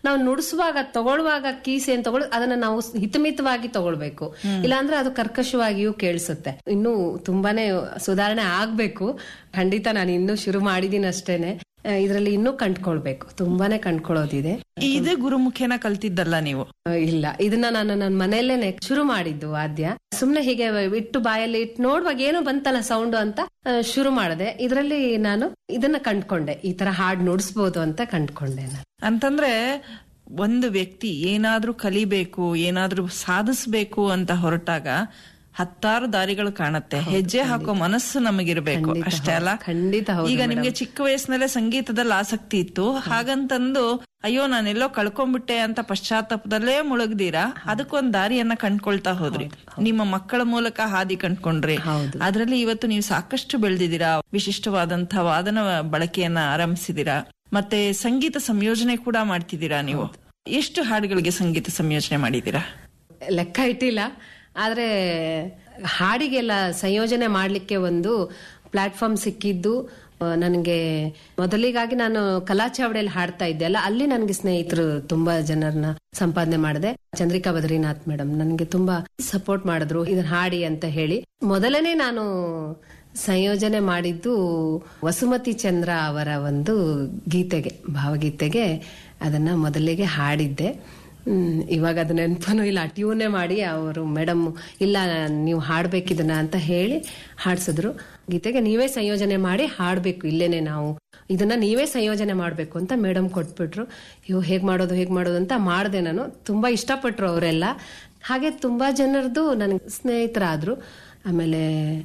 ನಾವು ನುಡಿಸುವಾಗ ತಗೊಳ್ಳುವಾಗ ಕೀಸ್ ಏನ್ ತಗೊಳ್ ಅದನ್ನ ನಾವು ಹಿತಮಿತವಾಗಿ ತಗೊಳ್ಬೇಕು ಇಲ್ಲಾಂದ್ರೆ ಅದು ಕರ್ಕಶವಾಗಿಯೂ ಕೇಳಿಸುತ್ತೆ ಇನ್ನು ತುಂಬಾನೇ ಸುಧಾರಣೆ ಆಗ್ಬೇಕು ಖಂಡಿತ ನಾನು ಇನ್ನೂ ಶುರು ಮಾಡಿದೀನಿ ಅಷ್ಟೇನೆ ಇದರಲ್ಲಿ ಇನ್ನೂ ಕಂಡ್ಕೊಳ್ಬೇಕು ತುಂಬಾನೇ ಕಂಡ್ಕೊಳ್ಳೋದಿದೆ ಇದೇ ಗುರುಮುಖೇನ ಕಲ್ತಿದ್ದಲ್ಲ ನೀವು ಆ, ಇಲ್ಲ ಇದನ್ನ ನಾನು ನನ್ನ ಮನೆಯಲ್ಲೇನೆ ಶುರು ಮಾಡಿದ್ದು ವಾದ್ಯ ಸುಮ್ನೆ ಹೀಗೆ ಇಟ್ಟು ಬಾಯಲ್ಲಿ ಇಟ್ಟು ನೋಡುವಾಗ ಏನೋ ಬಂತಲ್ಲ ಸೌಂಡ್ ಅಂತ ಆ, ಶುರು ಮಾಡಿದೆ ಇದರಲ್ಲಿ ನಾನು ಇದನ್ನ ಕಂಡ್ಕೊಂಡೆ ಈ ತರ ಹಾಡ್ ನುಡಿಸ್ಬೋದು ಅಂತ ಕಂಡ್ಕೊಂಡೆ ನಾನು ಅಂತಂದ್ರೆ ಒಂದು ವ್ಯಕ್ತಿ ಏನಾದ್ರೂ ಕಲಿಬೇಕು ಏನಾದ್ರೂ ಸಾಧಿಸ್ಬೇಕು ಅಂತ ಹೊರಟಾಗ ಹತ್ತಾರು ದಾರಿಗಳು ಕಾಣುತ್ತೆ ಹೆಜ್ಜೆ ಹಾಕೋ ಮನಸ್ಸು ನಮಗಿರ್ಬೇಕು ಖಂಡಿತ ಅಷ್ಟೇ ಅಲ್ಲ ಖಂಡಿತ ಹೌದು ಈಗ ನಿಮ್ಗೆ ಚಿಕ್ಕ ವಯಸ್ಸಿನಲ್ಲೇ ಸಂಗೀತದಲ್ಲಿ ಆಸಕ್ತಿ ಇತ್ತು ಹಾಗಂತಂದು ಅಯ್ಯೋ ನಾನೆಲ್ಲೋ ಕಳ್ಕೊಂಡ್ಬಿಟ್ಟೆ ಅಂತ ಪಶ್ಚಾತ್ತಾಪದಲ್ಲೇ ಮುಳುಗ್ದೀರಾ ಅದಕ್ಕೊಂದ್ ದಾರಿಯನ್ನ ಕಂಡ್ಕೊಳ್ತಾ ಹೋದ್ರಿ ನಿಮ್ಮ ಮಕ್ಕಳ ಮೂಲಕ ಹಾದಿ ಕಂಡ್ಕೊಂಡ್ರಿ ಹೌದು. ಅದ್ರಲ್ಲಿ ಇವತ್ತು ನೀವು ಸಾಕಷ್ಟು ಬೆಳೆದಿದ್ದೀರಾ ವಿಶಿಷ್ಟವಾದಂತಹ ವಾದನ ಬಳಕೆಯನ್ನ ಆರಂಭಿಸಿದೀರಾ ಮತ್ತೆ ಸಂಗೀತ ಸಂಯೋಜನೆ ಕೂಡ ಮಾಡ್ತಿದ್ದೀರಾ ನೀವು ಎಷ್ಟು ಹಾಡುಗಳಿಗೆ ಸಂಗೀತ ಸಂಯೋಜನೆ ಮಾಡಿದ್ದೀರಾ ಲೆಕ್ಕ ಇಟ್ಟಿಲ್ಲ ಆದ್ರೆ ಹಾಡಿಗೆಲ್ಲ ಸಂಯೋಜನೆ ಮಾಡ್ಲಿಕ್ಕೆ ಒಂದು ಪ್ಲಾಟ್ಫಾರ್ಮ್ ಸಿಕ್ಕಿದ್ದು ಆ, ನನಗೆ ಮೊದಲಿಗಾಗಿ ನಾನು ಕಲಾ ಚಾವಡಿಯಲ್ಲಿ ಹಾಡ್ತಾ ಇದ್ದೆ ಅಲ್ಲ ಅಲ್ಲಿ ನನಗೆ ಸ್ನೇಹಿತರು ತುಂಬಾ ಜನರನ್ನ ಸಂಪಾದನೆ ಮಾಡಿದೆ ಚಂದ್ರಿಕಾ ಬದ್ರಿನಾಥ್ ಮೇಡಮ್ ನನಗೆ ತುಂಬಾ ಸಪೋರ್ಟ್ ಮಾಡಿದ್ರು ಇದನ್ನ ಹಾಡಿ ಅಂತ ಹೇಳಿ ಮೊದಲನೇ ನಾನು ಸಂಯೋಜನೆ ಮಾಡಿದ್ದು ವಸುಮತಿ ಚಂದ್ರ ಅವರ ಒಂದು ಗೀತೆಗೆ ಭಾವಗೀತೆಗೆ ಅದನ್ನ ಮೊದಲಿಗೆ ಹಾಡಿದ್ದೆ ಹ್ಮ್, ಇವಾಗ ಅದು ನೆನಪನು ಇಲ್ಲ ಟ್ಯೂನೇ ಮಾಡಿ ಅವರು ಮೇಡಮ್ ಇಲ್ಲ ನೀವು ಹಾಡ್ಬೇಕಿದನ್ನ ಅಂತ ಹೇಳಿ ಹಾಡ್ಸಿದ್ರು ಗೀತೆಗೆ ನೀವೇ ಸಂಯೋಜನೆ ಮಾಡಿ ಹಾಡ್ಬೇಕು ಇಲ್ಲೇನೆ ನಾವು ಇದನ್ನ ನೀವೇ ಸಂಯೋಜನೆ ಮಾಡ್ಬೇಕು ಅಂತ ಮೇಡಮ್ ಕೊಟ್ಬಿಟ್ರು ಇವ್ ಹೇಗ್ ಮಾಡೋದು ಹೇಗ್ ಮಾಡೋದು ಅಂತ ಮಾಡಿದೆ ನಾನು ತುಂಬಾ ಇಷ್ಟಪಟ್ರು ಅವರೆಲ್ಲ ಹಾಗೆ ತುಂಬಾ ಜನರದು ನನಗೆ ಸ್ನೇಹಿತರಾದ್ರು ಆಮೇಲೆ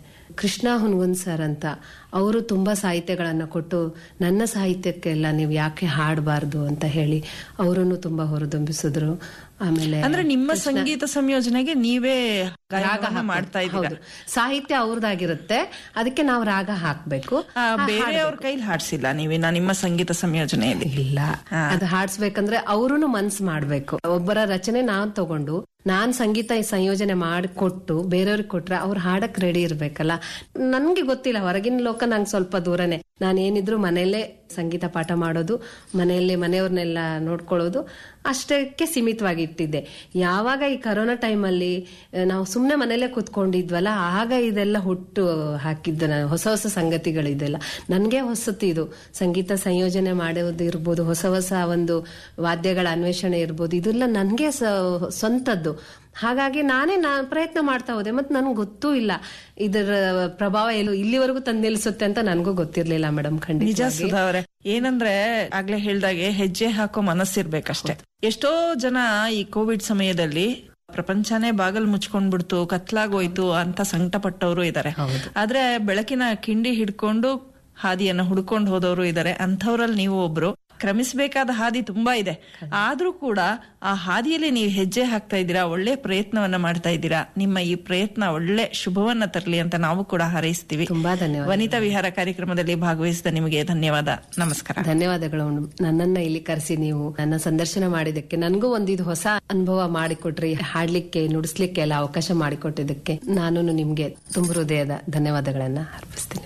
ಕೃಷ್ಣ ಹುನ್ಗುನ್ ಸರ್ ಅಂತ ಅವರು ತುಂಬಾ ಸಾಹಿತ್ಯಗಳನ್ನ ಕೊಟ್ಟು ನನ್ನ ಸಾಹಿತ್ಯಕ್ಕೆಲ್ಲ ನೀವು ಯಾಕೆ ಹಾಡಬಾರ್ದು ಅಂತ ಹೇಳಿ ಅವರನ್ನು ತುಂಬಾ ಹೊರದೊಂಬಿಸಿದ್ರು ಆಮೇಲೆ ಅಂದ್ರೆ ನಿಮ್ಮ ಸಂಗೀತ ಸಂಯೋಜನೆಗೆ ನೀವೇ ರಾಗ ಗಾಯನವನ್ನ ಹಾಕ್ಬೇಕು. ಮಾಡ್ತಾ ಇದ್ದೀರಾ ಹೌದು ಸಾಹಿತ್ಯ ಅವ್ರದ್ದಾಗಿರುತ್ತೆ ಅದಕ್ಕೆ ನಾವು ರಾಗ ಹಾಕ್ಬೇಕು ಆ, ಬೇರೆಯವ್ರ ಕೈಲಿ ಹಾಡ್ಸಿಲ್ಲ ನೀವಿನ್ನ ನಿಮ್ಮ ಸಂಗೀತ ಸಂಯೋಜನೆಯಲ್ಲಿ ಇಲ್ಲ ಅದು ಹಾಡ್ಸ್ಬೇಕಂದ್ರೆ ಅವ್ರು ಮನ್ಸ್ ಮಾಡ್ಬೇಕು ಒಬ್ಬರ ರಚನೆ ನಾನ್ ತಗೊಂಡು ನಾನ್ ಸಂಗೀತ ಸಂಯೋಜನೆ ಮಾಡಿಕೊಟ್ಟು ಬೇರೆಯವ್ರಿಗೆ ಕೊಟ್ರೆ ಅವ್ರು ಹಾಡಕ್ ರೆಡಿ ಇರ್ಬೇಕಲ್ಲ ನನ್ಗೆ ಗೊತ್ತಿಲ್ಲ ಹೊರಗಿನ ಲೋಕ ನಂಗೆ ಸ್ವಲ್ಪ ದೂರನೇ ನಾನೇನಿದ್ರು ಮನೆಯಲ್ಲೇ ಸಂಗೀತ ಪಾಠ ಮಾಡೋದು ಮನೆಯಲ್ಲೇ ಮನೆಯವ್ರನ್ನೆಲ್ಲ ನೋಡ್ಕೊಳ್ಳೋದು ಅಷ್ಟಕ್ಕೆ ಸೀಮಿತವಾಗಿ ಇಟ್ಟಿದ್ದೆ ಯಾವಾಗ ಈ ಕರೋನಾ ಟೈಮಲ್ಲಿ ನಾವು ಸುಮ್ಮನೆ ಮನೆಯಲ್ಲೇ ಕೂತ್ಕೊಂಡಿದ್ವಲ್ಲ ಆಗ ಇದೆಲ್ಲ ಹುಟ್ಟು ಹಾಕಿದ್ದು ನಾನು ಹೊಸ ಹೊಸ ಸಂಗತಿಗಳಿದೆಲ್ಲ ನನಗೆ ಹೊಸತು ಇದು ಸಂಗೀತ ಸಂಯೋಜನೆ ಮಾಡೋದು ಇರ್ಬೋದು ಹೊಸ ಹೊಸ ಒಂದು ವಾದ್ಯಗಳ ಅನ್ವೇಷಣೆ ಇರ್ಬೋದು ಇದೆಲ್ಲ ನನಗೆ ಸ್ವಂತದ್ದು ಹಾಗಾಗಿ ನಾನೇ ನಾ ಪ್ರಯತ್ನ ಮಾಡ್ತಾ ಹೋದೆ ಮತ್ತೆ ನನಗೆ ಗೊತ್ತೂ ಇಲ್ಲ ಇದರ ಪ್ರಭಾವ ಎಲ್ಲೂ ಇಲ್ಲಿವರೆಗೂ ತಂದು ನಿಲ್ಲಿಸುತ್ತೆ ಅಂತ ನನಗೂ ಗೊತ್ತಿರ್ಲಿಲ್ಲ ಮೇಡಮ್ ನಿಜ ಖಂಡಿತ ಸುಧಾ ಅವ್ರೆ ಏನಂದ್ರೆ ಆಗ್ಲೇ ಹೇಳ್ದಾಗೆ ಹೆಜ್ಜೆ ಹಾಕೋ ಮನಸ್ಸಿರ್ಬೇಕಷ್ಟೇ ಎಷ್ಟೋ ಜನ ಈ ಕೋವಿಡ್ ಸಮಯದಲ್ಲಿ ಪ್ರಪಂಚನೇ ಬಾಗಲ್ ಮುಚ್ಕೊಂಡ್ಬಿಡ್ತು ಕತ್ಲಾಗೋಯ್ತು ಅಂತ ಸಂಕಟ ಪಟ್ಟವರು ಇದಾರೆ ಆದ್ರೆ ಬೆಳಕಿನ ಕಿಂಡಿ ಹಿಡ್ಕೊಂಡು ಹಾದಿಯನ್ನ ಹುಡ್ಕೊಂಡು ಹೋದವರು ಇದಾರೆ ಅಂಥವ್ರಲ್ಲಿ ನೀವು ಒಬ್ರು ಕ್ರಮಿಸಬೇಕಾದ ಹಾದಿ ತುಂಬಾ ಇದೆ ಆದ್ರೂ ಕೂಡ ಆ ಹಾದಿಯಲ್ಲಿ ನೀವು ಹೆಜ್ಜೆ ಹಾಕ್ತಾ ಇದ್ದೀರಾ ಒಳ್ಳೆ ಪ್ರಯತ್ನವನ್ನ ಮಾಡ್ತಾ ಇದ್ದೀರಾ ನಿಮ್ಮ ಈ ಪ್ರಯತ್ನ ಒಳ್ಳೆ ಶುಭವನ್ನ ತರಲಿ ಅಂತ ನಾವು ಕೂಡ ಹಾರೈಸ್ತೀವಿ ತುಂಬಾ ಧನ್ಯವಾದ ವನಿತಾ ವಿಹಾರ ಕಾರ್ಯಕ್ರಮದಲ್ಲಿ ಭಾಗವಹಿಸಿದ ನಿಮಗೆ ಧನ್ಯವಾದ ನಮಸ್ಕಾರ ಧನ್ಯವಾದಗಳು ನನ್ನನ್ನ ಇಲ್ಲಿ ಕರೆಸಿ ನೀವು ನನ್ನ ಸಂದರ್ಶನ ಮಾಡಿದಕ್ಕೆ ನನಗೂ ಒಂದು ಇದು ಹೊಸ ಅನುಭವ ಮಾಡಿಕೊಟ್ರಿ ಹಾಡ್ಲಿಕ್ಕೆ ನುಡಿಸ್ಲಿಕ್ಕೆ ಎಲ್ಲ ಅವಕಾಶ ಮಾಡಿಕೊಟ್ಟಿದ್ದಕ್ಕೆ ನಾನು ನಿಮ್ಗೆ ತುಂಬ ಹೃದಯದ ಧನ್ಯವಾದಗಳನ್ನ ಅರ್ಪಿಸ್ತೀನಿ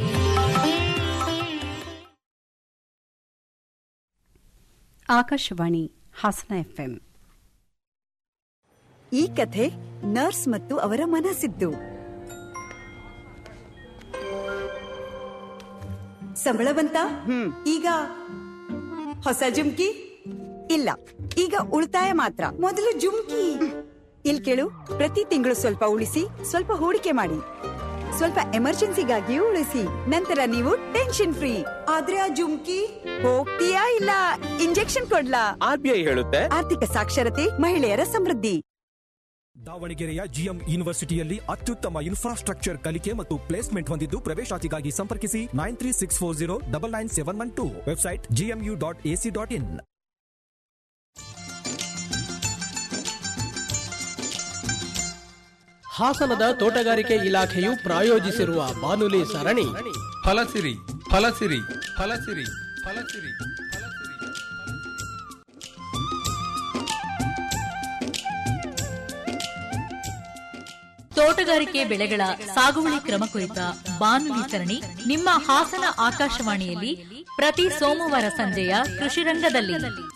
ಆಕಾಶವಾಣಿ ಹಾಸನ ಎಫ್ಎಂ ಈ ಕಥೆ ನರ್ಸ್ ಮತ್ತು ಅವರ ಮನಸ್ಸಿದ್ದು ಸಂಬಳ ಬಂತ ಈಗ ಹೊಸ ಜುಮ್ಕಿ ಇಲ್ಲ ಈಗ ಉಳಿತಾಯ ಮಾತ್ರ ಮೊದಲು ಜುಮ್ಕಿ ಇಲ್ ಕೇಳು ಪ್ರತಿ ತಿಂಗಳು ಸ್ವಲ್ಪ ಉಳಿಸಿ ಸ್ವಲ್ಪ ಹೂಡಿಕೆ ಮಾಡಿ ಸ್ವಲ್ಪ ಎಮರ್ಜೆನ್ಸಿಗಾಗಿಯೂ ಉಳಿಸಿ ನಂತರ ನೀವು ಟೆನ್ಷನ್ ಫ್ರೀ ಆದ್ರೆ ಆ ಜುಮ್ಕಿ ಹೋಗ್ತೀಯಾ ಇಲ್ಲ ಇಂಜೆಕ್ಷನ್ ಕೊಡ್ಲಾ ಆರ್ಬಿಐ ಹೇಳುತ್ತೆ ಆರ್ಥಿಕ ಸಾಕ್ಷರತೆ ಮಹಿಳೆಯರ ಸಮೃದ್ಧಿ ದಾವಣಗೆರೆಯ ಜಿಎಂ ಯೂನಿವರ್ಸಿಟಿಯಲ್ಲಿ ಅತ್ಯುತ್ತಮ ಇನ್ಫ್ರಾಸ್ಟ್ರಕ್ಚರ್ ಕಲಿಕೆ ಮತ್ತು ಪ್ಲೇಸ್ಮೆಂಟ್ ಹೊಂದಿದ್ದು ಪ್ರವೇಶಾತಿಗಾಗಿ ಸಂಪರ್ಕಿಸಿ nine three six four zero double nine seven one two website GMU dot AC dot in ಹಾಸನದ ತೋಟಗಾರಿಕೆ ಇಲಾಖೆಯು ಪ್ರಾಯೋಜಿಸಿರುವ ಬಾನುಲಿ ಸರಣಿ ಫಲಸಿರಿ ಫಲಸಿರಿ ಫಲಸಿರಿ ಫಲಸಿರಿ ಫಲಸಿರಿ ತೋಟಗಾರಿಕೆ ಬೆಳೆಗಳ ಸಾಗುವಳಿ ಕ್ರಮ ಕುರಿತ ಬಾನುಲಿ ಸರಣಿ ನಿಮ್ಮ ಹಾಸನ ಆಕಾಶವಾಣಿಯಲ್ಲಿ ಪ್ರತಿ ಸೋಮವಾರ ಸಂಜೆಯ ಕೃಷಿ ರಂಗದಲ್ಲಿ